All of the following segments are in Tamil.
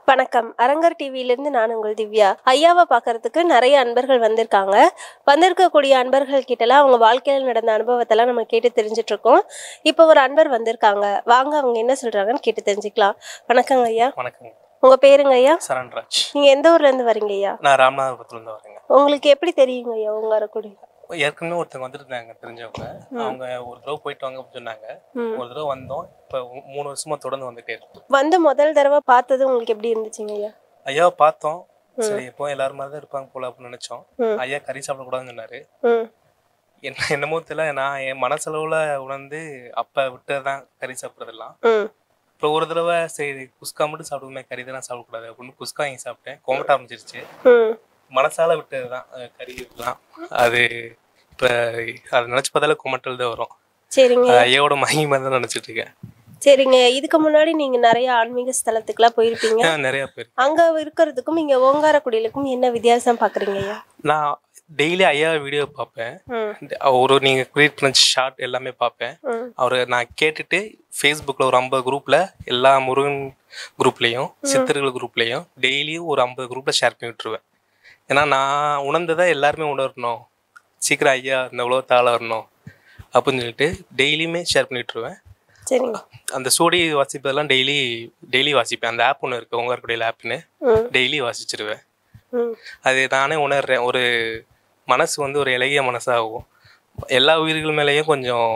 வணக்கம் அரங்கர் டிவியிலிருந்து நான் உங்கள் திவ்யா ஐயாவை பார்க்கறதுக்கு நிறைய அன்பர்கள் வந்திருக்காங்க வந்திருக்கக்கூடிய அன்பர்கள் கிட்டலாம் அவங்க வாழ்க்கையில் நடந்த அனுபவத்தெல்லாம் நம்ம கேட்டு தெரிஞ்சுட்டு இருக்கோம் இப்போ ஒரு அன்பர் வந்திருக்காங்க வாங்க அவங்க என்ன சொல்றாங்கன்னு கேட்டு தெரிஞ்சுக்கலாம் வணக்கங்க ஐயா வணக்கங்க உங்க பேருங்க ஐயா சரண்ராஜ் நீங்க எந்த ஊர்ல இருந்து வரீங்க ஐயா நான் ராமநாதபுரத்துலேருந்து வரேங்க உங்களுக்கு எப்படி தெரியுங்க ஐயா உங்க அரக்குடி ஏற்கனவே ஒருத்தவங்க வந்துருந்தாங்க தெரிஞ்சவங்க அவங்க ஒரு தடவை போயிட்டு வாங்க அப்படின்னு சொன்னாங்க ம். ஒரு தடவை வந்தோம் இப்போ மூணு வருஷமா தொடர்ந்து வந்துட்டே இருக்கோம் வந்து முதல் தடவை பார்த்தது உங்களுக்கு எப்படி இருந்துச்சுங்க ஐயா ஐயாவை பார்த்தோம் சரி எப்போ எல்லாரும் மாதிரி தான் இருப்பாங்க போல அப்படின்னு நினைச்சோம் ம். ஐயா கறி சாப்பிடக்கூடாதுன்னு சொன்னாரு ம் என்ன என்னமோ தெரியல நான் என் மனசளவுல உணர்ந்து அப்ப விட்டதுதான் கறி சாப்பிட்றதெல்லாம் ம் இப்போ ஒரு தடவை சரி குஸ்கா மட்டும் சாப்பிடுமே கறி தான் சாப்பிடக்கூடாது அப்படின்னு குஸ்கா வாங்கி சாப்பிட்டேன் கோமட்ட ஆரம்பிச்சிருச்சு ம் மனசால விட்டதுதான் அஹ் கறி இதெல்லாம் அது இப்ப அது நினைச்சு பார்த்தாலே குமட்டல் தான் வரும் சரிங்க அது ஐயாவோட மகிமை தான் நினைச்சிட்டு இருக்கேன் சரிங்க இதுக்கு முன்னாடி நீங்க நிறைய ஆன்மீக ஸ்தலத்துக்குலாம் போயிருப்பீங்க ஆஹ் நிறைய பேர் அங்க இருக்கிறதுக்கும் இங்க ஓங்காரக்குடியிலுக்கும் என்ன வித்தியாசம் பாக்குறீங்க ஐயா நான் டெய்லி ஐயா வீடியோ பார்ப்பேன் ம் ஒரு நீங்க கிரியேட் பண்ண ஷார்ட் எல்லாமே பார்ப்பேன் ம் அவரை நான் கேட்டுட்டு ஃபேஸ்புக்கில் ஒரு ஐம்பது குரூப்பில் எல்லா முருகன் குரூப்லேயும் சித்தர்கள் குரூப்லேயும் டெய்லியும் ஒரு ஐம்பது குரூப்பில் ஷேர் பண்ணி விட்டுருவேன் ஏன்னா நான் உணர்ந்ததை எல்லாருமே உணரணும் சீக்கிரம் ஐயா இந்த உலகத்தால் வரணும் அப்படின்னு சொல்லிட்டு டெய்லியுமே ஷேர் பண்ணி விட்டுருவேன் சரிங்க அந்த சோடி வாசிப்பதெல்லாம் டெய்லி டெய்லி வாசிப்பேன் அந்த ஆப் ஒன்று இருக்குது உங்கருடைய ஆப்னு ம் டெய்லி வாசிச்சிருவேன் ம் அது நானே உணர்றேன் ஒரு மனசு வந்து ஒரு இலகிய மனசாகும் எல்லா உயிர்கள் மேலேயும் கொஞ்சம்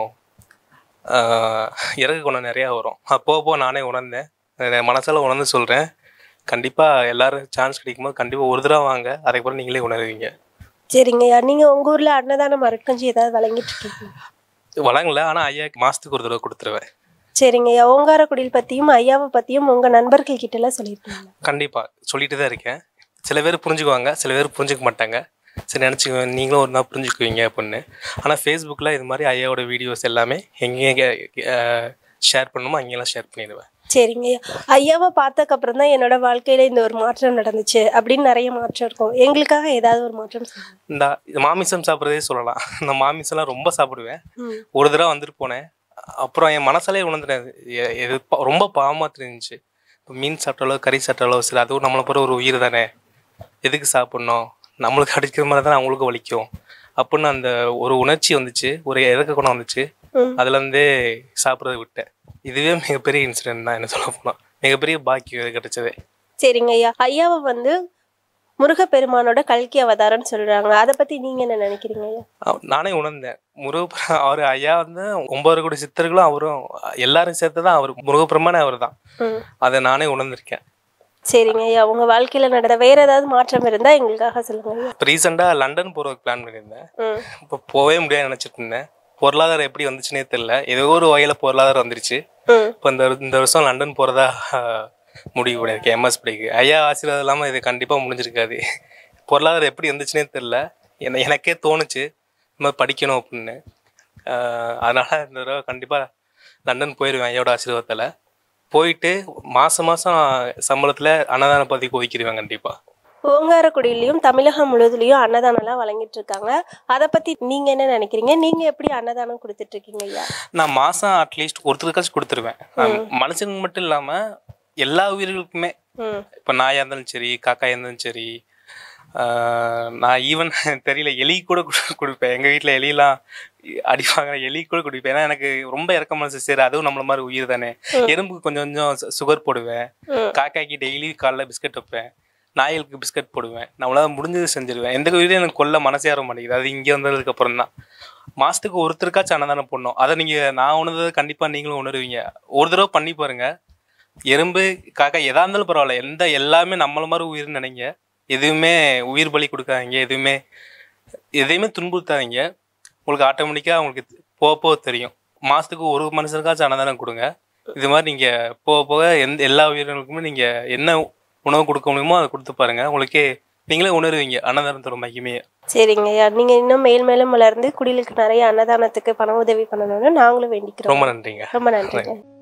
ஆஹ், இறகு குணம் நிறையா வரும் அப்போ போக நானே உணர்ந்தேன் அதை மனசால உணர்ந்து சொல்கிறேன் கண்டிப்பாக எல்லாரும் சான்ஸ் கிடைக்கும்போது கண்டிப்பாக ஒரு தடவை வாங்க அதுக்கப்புறம் நீங்களே உணருவீங்க சரிங்க ஐயா நீங்க உங்க ஊர்ல அன்னதானம் மரக்கஞ்சி ஏதாவது வழங்கிட்டு இருக்கீங்க வழங்கல ஆனால் ஐயா மாதத்துக்கு ஒரு தடவை கொடுத்துருவேன் சரிங்க ஐயா ஓங்காரக்குடியில் பத்தியும் ஐயாவை பத்தியும் உங்க நண்பர்கள் கிட்ட எல்லாம் சொல்லியிருக்கீங்க கண்டிப்பாக சொல்லிட்டு தான் இருக்கேன் சில பேர் புரிஞ்சுக்குவாங்க சில பேர் புரிஞ்சுக்க மாட்டாங்க சரி நினச்சிக்குவேன் நீங்களும் ஒரு நாள் புரிஞ்சுக்குவீங்க அப்படின்னு ஆனால் ஃபேஸ்புக்கில் இது மாதிரி ஐயாவோட வீடியோஸ் எல்லாமே எங்கெங்கே ஷேர் பண்ணணுமோ அங்கெல்லாம் ஷேர் பண்ணிடுவேன் சரிங்க ஐயா ஐயாவை பார்த்ததுக்கு அப்புறம் தான் என்னோட வாழ்க்கையில இந்த ஒரு மாற்றம் நடந்துச்சு அப்படின்னு நிறைய மாற்றம் இருக்கும் எங்களுக்காக ஏதாவது ஒரு மாற்றம் சொல்லுங்க இந்த இது மாமிசம் சாப்பிட்றதே சொல்லலாம் இந்த மாமிசம்லாம் ரொம்ப சாப்பிடுவேன் ம் ஒரு தடவை வந்துட்டு போனேன் அப்புறம் என் மனசாலே உணர்ந்துட்டேன் எ- இது ப- ரொம்ப பாவமாக தெரிஞ்சுச்சு இப்போ மீன் சாப்பிட்டாலோ கறி சாப்பிட்டாலோ சரி அதுவும் நம்மளை போகிற ஒரு உயிர் தானே எதுக்கு சாப்பிட்ணும் நம்மளுக்கு அடிக்கிற மாதிரி தானே அவங்களுக்கும் வலிக்கும் அப்படின்னு அந்த ஒரு உணர்ச்சி வந்துச்சு ஒரு இறக்க குணம் வந்துச்சு ம். அதுலேருந்தே சாப்பிட்றத விட்டேன் இதுவே மிகப்பெரிய இன்சிடென்ட் தான் என்ன சொல்ல போனால் மிகப்பெரிய பாக்கியம் இது கிடைச்சதே சரிங்க ஐயா ஐயாவை வந்து முருகப்பெருமானோட கல்கி அவதாரம்னு சொல்றாங்க அதை பத்தி நீங்க என்ன நினைக்கிறீங்க ஐயா அவ- நானே உணர்ந்தேன் முருகப்பெருமான் அவர் ஐயா வந்து ஒன்பது கோடி சித்தர்களும் அவரும் எல்லாரும் சேர்த்து தான் அவர் முருகப்பெருமானே அவர் தான் ம் அதை நானே உணர்ந்திருக்கேன் சரிங்க ஐயா உங்க வாழ்க்கையில நடந்த வேற ஏதாவது மாற்றம் இருந்தா எங்களுக்காக சொல்லுங்க ஐயா இப்போ ரீசெண்டாக லண்டன் போகிறதுக்கு பிளான் பண்ணியிருந்தேன் ம் இப்போ போகவே முடியாது நினச்சிட்டு இருந்தேன் பொருளாதாரம் எப்படி வந்துச்சுனே தெரில ஏதோ ஒரு வகையில் பொருளாதாரம் வந்துருச்சு ம் இப்போ இந்த இந்த வருஷம் லண்டன் போகிறதா முடிவு பண்ணியிருக்கேன் எம்எஸ் படிக்கு ஐயா ஆசீர்வாதம் இல்லாமல் இது கண்டிப்பாக முடிஞ்சிருக்காது பொருளாதாரம் எப்படி வந்துச்சுனே தெரில என்ன எனக்கே தோணுச்சு இந்த மாதிரி படிக்கணும் அப்படின்னு ஆஹ் அதனால இந்த தடவை கண்டிப்பாக லண்டன் போயிடுவேன் ஐயாவோட ஆசீர்வாதத்தில் போயிட்டு மாதம் மாதம் சம்பளத்தில் அன்னதான பதிக்கு ஒதுக்கிடுவேன் கண்டிப்பாக ஓங்காரக்குடியிலையும் தமிழகம் முழுவதுலயும் அன்னதானம்லாம் வழங்கிட்டு இருக்காங்க அதை பத்தி நீங்க என்ன நினைக்கிறீங்க நீங்க எப்படி அன்னதானம் கொடுத்துட்டு இருக்கீங்க ஐயா நான் மாதம் அட்லீஸ்ட் ஒருத்தருக்காச்சும் கொடுத்துருவேன் நான் மனுஷனுக்கு மட்டும் இல்லாமல் எல்லா உயிர்களுக்குமே ம் இப்போ நாயாக இருந்தாலும் சரி காக்காயாக இருந்தாலும் சரி ஆஹ் நான் ஈவன் தெரியல எலி கூட குடு- கொடுப்பேன் எங்கள் வீட்டில் எலிலாம் அடிப்பாங்க எலி கூட குடிப்பேன் ஏன்னா எனக்கு ரொம்ப இறக்க மனசு சரி அதுவும் நம்மள மாதிரி உயிர் தானே எறும்புக்கு கொஞ்சம் கொஞ்சம் சுகர் போடுவேன் ம். காக்காய்க்கு டெய்லி காலைல பிஸ்கட் வைப்பேன் நாய்களுக்கு பிஸ்கட் போடுவேன் நம்மளால முடிஞ்சது செஞ்சிருவேன் எந்த உயிரும் எனக்கு கொல்ல மனசே வர மாட்டேங்குது அது இங்கே வந்ததுக்கு அப்புறம் தான் மாசத்துக்கு ஒருத்தருக்காச்சும் அன்னதானம் பண்ணணும் அதை நீங்க நான் உணர்ந்தது கண்டிப்பா நீங்களும் உணருவீங்க ஒரு தடவை பண்ணி பாருங்க எறும்பு காக்கா எதா இருந்தாலும் பரவாயில்ல எந்த எல்லாமே நம்மள மாதிரி உயிர்னு நினைங்க எதுவுமே உயிர் பலி கொடுக்காதீங்க எதுவுமே எதையுமே துன்புறுத்தாதீங்க உங்களுக்கு ஆட்டோமேட்டிக்காக உங்களுக்கு போக போக தெரியும் மாதத்துக்கு ஒரு மனுஷனுக்காச்சும் அன்னதானம் கொடுங்க இது மாதிரி நீங்கள் போக போக எந்த எல்லா உயிரினங்களுக்குமே நீங்கள் என்ன உணவு கொடுக்க முடியுமோ அதை கொடுத்து பாருங்க உங்களுக்கே நீங்களே உணருவீங்க அன்னதானத்தோட மகிமையை சரிங்க ஐயா நீங்க இன்னும் மேல் மேலும் வளர்ந்து குடிலுக்கு நிறைய அன்னதானத்துக்கு பண உதவி பண்ணணும்னு நாங்களும் வேண்டிக்கிறோம் ரொம்ப நன்றிங்க ரொம்ப நன்றிங்க